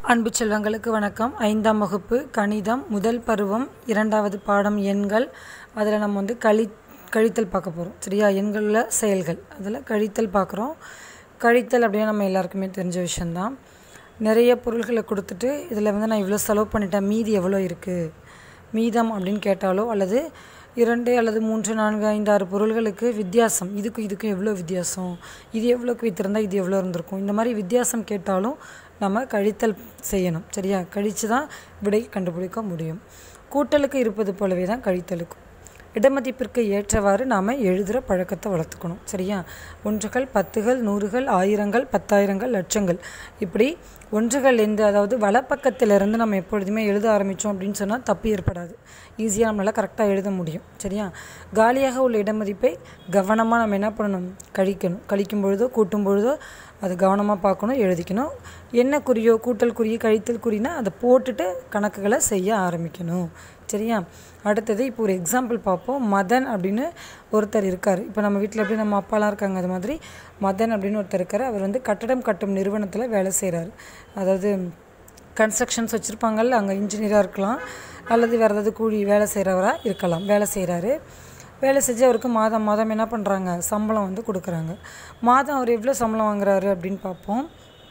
அன்பு செல்வங்களுக்கு வணக்கம் ஐந்தாம் வகுப்பு கணிதம் முதல் பருவம் இரண்டாவது பாடம் எண்கள் அதில் நம்ம வந்து கழி கழித்தல் பார்க்க போகிறோம் சரியா எண்களில் செயல்கள் அதில் கழித்தல் பார்க்குறோம் கழித்தல் அப்படின்னா நம்ம எல்லாருக்குமே தெரிஞ்ச விஷயந்தான் நிறைய பொருள்களை கொடுத்துட்டு இதில் வந்து நான் இவ்வளோ செலவு பண்ணிட்டேன் மீதி எவ்வளோ இருக்குது மீதம் அப்படின்னு கேட்டாலோ அல்லது இரண்டு அல்லது மூன்று நான்கு ஐந்து ஆறு பொருள்களுக்கு வித்தியாசம் இதுக்கும் இதுக்கும் எவ்வளோ வித்தியாசம் இது எவ்வளோக்கு வித்திருந்தால் இது எவ்வளோ இருந்திருக்கும் இந்த மாதிரி வித்தியாசம் கேட்டாலும் நம்ம கழித்தல் செய்யணும் சரியா கழித்து தான் விடை கண்டுபிடிக்க முடியும் கூட்டலுக்கு இருப்பது போலவே தான் கழித்தலுக்கும் இடமதிப்பிற்கு ஏற்றவாறு நாம் எழுதுகிற பழக்கத்தை வளர்த்துக்கணும் சரியா ஒன்றுகள் பத்துகள் நூறுகள் ஆயிரங்கள் பத்தாயிரங்கள் லட்சங்கள் இப்படி ஒன்றுகள் எந்த அதாவது வலப்பக்கத்திலிருந்து நம்ம எப்பொழுதுமே எழுத ஆரம்பித்தோம் அப்படின்னு சொன்னால் தப்பு ஏற்படாது ஈஸியாக நம்மளால் கரெக்டாக எழுத முடியும் சரியா காலியாக உள்ள இடமதிப்பை கவனமாக நம்ம என்ன பண்ணணும் கழிக்கணும் கழிக்கும் பொழுதோ கூட்டும் பொழுதோ அது கவனமாக பார்க்கணும் எழுதிக்கணும் என்ன குறியோ கூட்டல் குறி கழித்தல் குறினா அதை போட்டுட்டு கணக்குகளை செய்ய ஆரம்பிக்கணும் சரியா அடுத்தது இப்போ ஒரு எக்ஸாம்பிள் பார்ப்போம் மதன் அப்படின்னு ஒருத்தர் இருக்கார் இப்போ நம்ம வீட்டில் எப்படி நம்ம அப்பாலாம் இருக்காங்க அது மாதிரி மதன் அப்படின்னு ஒருத்தர் இருக்கார் அவர் வந்து கட்டடம் கட்டும் நிறுவனத்தில் வேலை செய்கிறாரு அதாவது கன்ஸ்ட்ரக்ஷன்ஸ் வச்சுருப்பாங்கல்ல அங்கே இன்ஜினியராக இருக்கலாம் அல்லது வேறு ஏதாவது கூலி வேலை செய்கிறவராக இருக்கலாம் வேலை செய்கிறாரு வேலை செஞ்சு அவருக்கு மாதம் மாதம் என்ன பண்ணுறாங்க சம்பளம் வந்து கொடுக்குறாங்க மாதம் அவர் எவ்வளோ சம்பளம் வாங்குறாரு அப்படின்னு பார்ப்போம்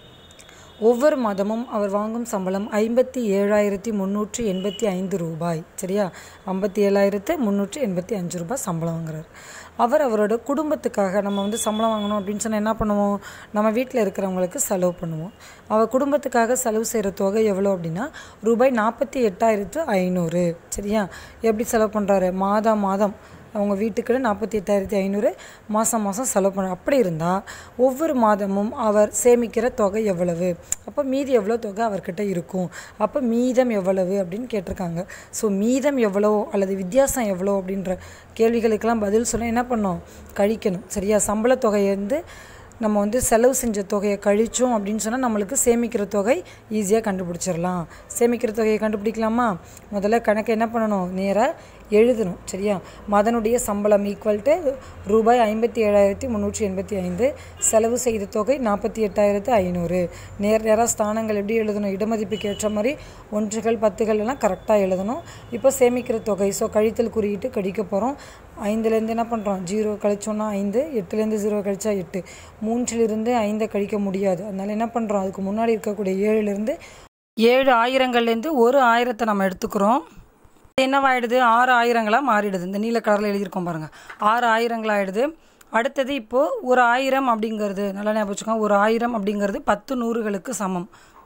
ஒவ்வொரு மாதமும் அவர் வாங்கும் சம்பளம் ஐம்பத்தி ஏழாயிரத்தி முந்நூற்றி எண்பத்தி ஐந்து ரூபாய் சரியா ஐம்பத்தி ஏழாயிரத்து முந்நூற்றி எண்பத்தி அஞ்சு ரூபாய் சம்பளம் வாங்குறாரு அவர் அவரோட குடும்பத்துக்காக நம்ம வந்து சம்பளம் வாங்கணும் அப்படின்னு சொன்னால் என்ன பண்ணுவோம் நம்ம வீட்டில் இருக்கிறவங்களுக்கு செலவு பண்ணுவோம் அவர் குடும்பத்துக்காக செலவு செய்கிற தொகை எவ்வளோ அப்படின்னா ரூபாய் நாற்பத்தி எட்டாயிரத்து ஐநூறு சரியா எப்படி செலவு பண்ணுறாரு மாதம் மாதம் அவங்க வீட்டுக்கு நாற்பத்தி எட்டாயிரத்தி ஐநூறு மாதம் மாதம் செலவு பண்ண அப்படி இருந்தால் ஒவ்வொரு மாதமும் அவர் சேமிக்கிற தொகை எவ்வளவு அப்போ மீதி எவ்வளோ தொகை அவர்கிட்ட இருக்கும் அப்போ மீதம் எவ்வளவு அப்படின்னு கேட்டிருக்காங்க ஸோ மீதம் எவ்வளோ அல்லது வித்தியாசம் எவ்வளோ அப்படின்ற கேள்விகளுக்கெல்லாம் பதில் சொல்ல என்ன பண்ணோம் கழிக்கணும் சரியா சம்பள தொகையை வந்து நம்ம வந்து செலவு செஞ்ச தொகையை கழித்தோம் அப்படின்னு சொன்னால் நம்மளுக்கு சேமிக்கிற தொகை ஈஸியாக கண்டுபிடிச்சிடலாம் சேமிக்கிற தொகையை கண்டுபிடிக்கலாமா முதல்ல கணக்கு என்ன பண்ணணும் நேராக எழுதணும் சரியா மதனுடைய சம்பளம் ஈக்குவல் டு ரூபாய் ஐம்பத்தி ஏழாயிரத்தி முந்நூற்றி எண்பத்தி ஐந்து செலவு செய்த தொகை நாற்பத்தி எட்டாயிரத்து ஐநூறு நேர் நேராக ஸ்தானங்கள் எப்படி எழுதணும் இடமதிப்புக்கு ஏற்ற மாதிரி ஒன்றுகள் பத்துகள் எல்லாம் கரெக்டாக எழுதணும் இப்போ சேமிக்கிற தொகை ஸோ கழித்தல் குறியிட்டு கழிக்க போகிறோம் ஐந்துலேருந்து என்ன பண்ணுறோம் ஜீரோ கழிச்சோன்னா ஐந்து எட்டுலேருந்து ஜீரோ கழிச்சா எட்டு மூன்றிலிருந்து ஐந்தை கழிக்க முடியாது அதனால் என்ன பண்ணுறோம் அதுக்கு முன்னாடி இருக்கக்கூடிய ஏழுலேருந்து ஏழு ஆயிரங்கள்லேருந்து ஒரு ஆயிரத்தை நம்ம எடுத்துக்கிறோம் என்னவாயிடுது ஆறு ஆயிரங்களாக மாறிடுது இந்த நீல கலரில் எழுதியிருக்கோம் பாருங்கள் ஆறு ஆயிரங்களாகிடுது அடுத்தது இப்போது ஒரு ஆயிரம் அப்படிங்கிறது நல்லா ஞாபகம் வச்சுக்கோங்க ஒரு ஆயிரம் அப்படிங்கிறது பத்து நூறுகளுக்கு சமம்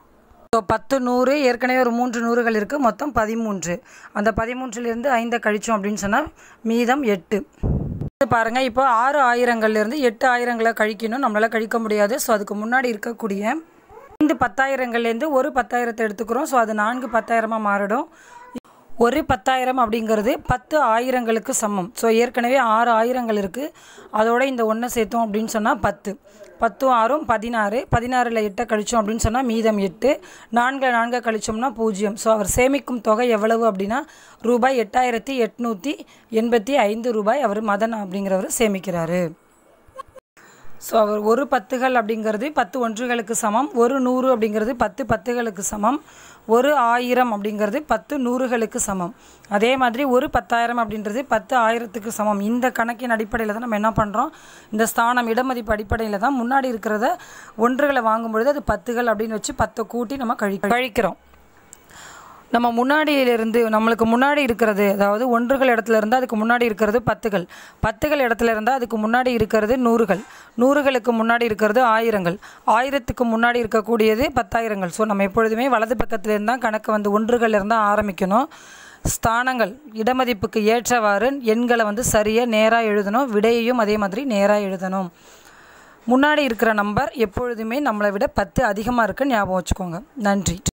ஸோ பத்து நூறு ஏற்கனவே ஒரு மூன்று நூறுகள் இருக்குது மொத்தம் பதிமூன்று அந்த பதிமூன்றுலேருந்து ஐந்தை கழித்தோம் அப்படின்னு சொன்னால் மீதம் எட்டு பாருங்கள் இப்போ ஆறு ஆயிரங்கள்லேருந்து எட்டு ஆயிரங்களை கழிக்கணும் நம்மளால் கழிக்க முடியாது ஸோ அதுக்கு முன்னாடி இருக்கக்கூடிய ஐந்து பத்தாயிரங்கள்லேருந்து ஒரு பத்தாயிரத்தை எடுத்துக்கிறோம் ஸோ அது நான்கு பத்தாயிரமாக மாறிடும் ஒரு பத்தாயிரம் அப்படிங்கிறது பத்து ஆயிரங்களுக்கு சமம் ஸோ ஏற்கனவே ஆறு ஆயிரங்கள் இருக்குது அதோட இந்த ஒன்றை சேர்த்தோம் அப்படின்னு சொன்னால் பத்து பத்தும் ஆறும் பதினாறு பதினாறில் எட்டை கழித்தோம் அப்படின்னு சொன்னால் மீதம் எட்டு நான்கில் நான்கை கழிச்சோம்னா பூஜ்ஜியம் ஸோ அவர் சேமிக்கும் தொகை எவ்வளவு அப்படின்னா ரூபாய் எட்டாயிரத்தி எட்நூற்றி எண்பத்தி ஐந்து ரூபாய் அவர் மதன் அப்படிங்கிறவர் சேமிக்கிறாரு ஸோ அவர் ஒரு பத்துகள் அப்படிங்கிறது பத்து ஒன்றுகளுக்கு சமம் ஒரு நூறு அப்படிங்கிறது பத்து பத்துகளுக்கு சமம் ஒரு ஆயிரம் அப்படிங்கிறது பத்து நூறுகளுக்கு சமம் அதே மாதிரி ஒரு பத்தாயிரம் அப்படின்றது பத்து ஆயிரத்துக்கு சமம் இந்த கணக்கின் அடிப்படையில் தான் நம்ம என்ன பண்ணுறோம் இந்த ஸ்தானம் இடமதிப்பு அடிப்படையில் தான் முன்னாடி இருக்கிறத ஒன்றுகளை வாங்கும்பொழுது அது பத்துகள் அப்படின்னு வச்சு பத்தை கூட்டி நம்ம கழி கழிக்கிறோம் நம்ம முன்னாடியிலிருந்து நம்மளுக்கு முன்னாடி இருக்கிறது அதாவது ஒன்றுகள் இடத்துல இருந்தால் அதுக்கு முன்னாடி இருக்கிறது பத்துகள் பத்துகள் இடத்துல இருந்தால் அதுக்கு முன்னாடி இருக்கிறது நூறுகள் நூறுகளுக்கு முன்னாடி இருக்கிறது ஆயிரங்கள் ஆயிரத்துக்கு முன்னாடி இருக்கக்கூடியது பத்தாயிரங்கள் ஸோ நம்ம எப்பொழுதுமே வலது பக்கத்துலேருந்து தான் கணக்கு வந்து ஒன்றுகள் இருந்தால் ஆரம்பிக்கணும் ஸ்தானங்கள் இடமதிப்புக்கு ஏற்றவாறு எண்களை வந்து சரியாக நேராக எழுதணும் விடையையும் அதே மாதிரி நேராக எழுதணும் முன்னாடி இருக்கிற நம்பர் எப்பொழுதுமே நம்மளை விட பத்து அதிகமாக இருக்குன்னு ஞாபகம் வச்சுக்கோங்க நன்றி